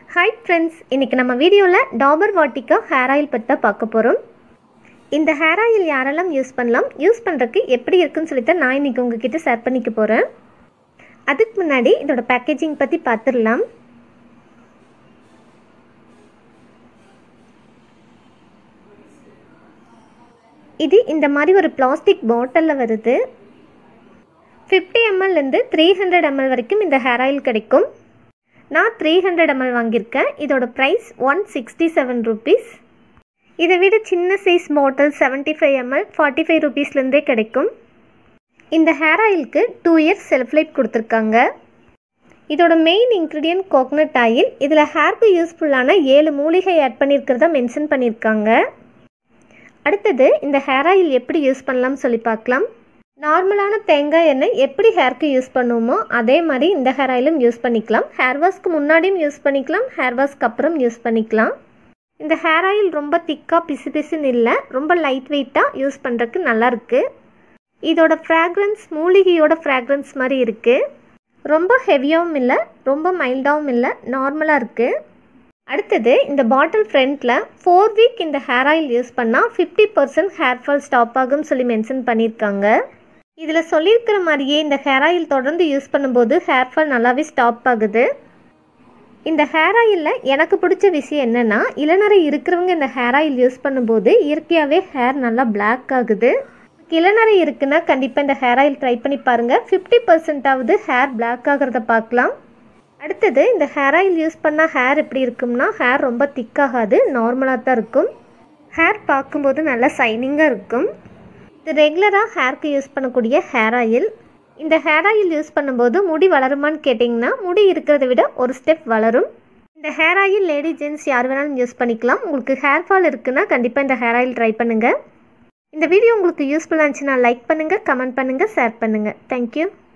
hi friends இன்றைக்கி நம்ம வீடியோவில் டாபர் வாட்டிக்கா ஹேர் ஆயில் பற்றி தான் பார்க்க போகிறோம் இந்த ஹேர் ஆயில் யாரெல்லாம் யூஸ் பண்ணலாம் யூஸ் பண்ணுறதுக்கு எப்படி இருக்குன்னு சொல்லிட்டு நான் இன்றைக்கி உங்ககிட்ட ஷேர் பண்ணிக்க போகிறேன் அதுக்கு முன்னாடி இதோட பேக்கேஜிங் பற்றி பார்த்துடலாம் இது இந்த மாதிரி ஒரு பிளாஸ்டிக் பாட்டிலில் வருது ஃபிஃப்டி எம்எல்லேருந்து த்ரீ ஹண்ட்ரட் எம்எல் வரைக்கும் இந்த ஹேர் ஆயில் கிடைக்கும் நான் த்ரீ ஹண்ட்ரட் எம்எல் வாங்கியிருக்கேன் இதோட price one sixty seven rupees இதை விட சின்ன size bottle seventy five ML forty five ருபீஸ்லேருந்தே கிடைக்கும் இந்த ஹேர் ஆயிலுக்கு டூ இயர்ஸ் செல்ஃப் லைஃப் கொடுத்துருக்காங்க இதோட மெயின் இன்க்ரீடியன்ட் கோகனட் ஆயில் இதில் ஹேர்க்கு யூஸ்ஃபுல்லான ஏழு மூலிகை ஆட் பண்ணியிருக்கிறதா மென்ஷன் பண்ணியிருக்காங்க அடுத்தது இந்த ஹேர் ஆயில் எப்படி யூஸ் பண்ணலாம்னு சொல்லி பார்க்கலாம் நார்மலான தேங்காய் எண்ணெய் எப்படி ஹேர்க்கு யூஸ் பண்ணுவோமோ அதே மாதிரி இந்த ஹேர் ஆயிலும் யூஸ் பண்ணிக்கலாம் ஹேர் வாஷ்க்கு முன்னாடியும் யூஸ் பண்ணிக்கலாம் ஹேர் வாஷ்க்கு அப்புறம் யூஸ் பண்ணிக்கலாம் இந்த ஹேர் ஆயில் ரொம்ப திக்காக பிசு பிசுன்னு இல்லை ரொம்ப லைட் வெயிட்டாக யூஸ் பண்ணுறதுக்கு நல்லாயிருக்கு இதோட ஃப்ராக்ரன்ஸ் மூலிகையோட ஃப்ராக்ரன்ஸ் மாதிரி இருக்குது ரொம்ப ஹெவியாகவும் இல்லை ரொம்ப மைல்டாகவும் இல்லை நார்மலாக இருக்குது அடுத்தது இந்த பாட்டில் ஃப்ரண்ட்டில் ஃபோர் வீக் இந்த ஹேர் ஆயில் யூஸ் பண்ணால் fifty percent hair fall stop ஆகும்னு சொல்லி மென்ஷன் பண்ணியிருக்காங்க இதில் சொல்லியிருக்கிற மாதிரியே இந்த ஹேர் ஆயில் தொடர்ந்து யூஸ் பண்ணும்போது ஹேர் ஃபால் நல்லாவே ஸ்டாப் ஆகுது இந்த ஹேர் ஆயிலில் எனக்கு பிடிச்ச விஷயம் என்னென்னா இளநரை இருக்கிறவங்க இந்த ஹேர் ஆயில் யூஸ் பண்ணும்போது இயற்கையாகவே ஹேர் நல்லா பிளாக் ஆகுது இளநரை இருக்குன்னா கண்டிப்பாக இந்த ஹேர் ஆயில் ட்ரை பண்ணி பாருங்கள் ஃபிஃப்டி பர்சன்டாவது ஹேர் பிளாக் ஆகிறத பார்க்கலாம் அடுத்தது இந்த ஹேர் ஆயில் யூஸ் பண்ணால் ஹேர் எப்படி இருக்கும்னா ஹேர் ரொம்ப திக்காகாது நார்மலாக தான் இருக்கும் ஹேர் பார்க்கும்போது நல்லா சைனிங்காக இருக்கும் இது ரெகுலராக ஹேர்க்கு யூஸ் பண்ணக்கூடிய ஹேர் ஆயில் இந்த ஹேர் ஆயில் யூஸ் பண்ணும்போது முடி வளருமான்னு கேட்டிங்கன்னா முடி இருக்கிறத விட ஒரு ஸ்டெப் வளரும் இந்த ஹேர் ஆயில் லேடி ஜென்ட்ஸ் யார் வேணாலும் யூஸ் பண்ணிக்கலாம் உங்களுக்கு ஹேர் ஃபால் இருக்குன்னா கண்டிப்பாக இந்த ஹேர் ஆயில் ட்ரை பண்ணுங்கள் இந்த வீடியோ உங்களுக்கு யூஸ்ஃபுல்லாக இருந்துச்சுன்னா லைக் பண்ணுங்கள் கமெண்ட் பண்ணுங்கள் ஷேர் பண்ணுங்கள் தேங்க்யூ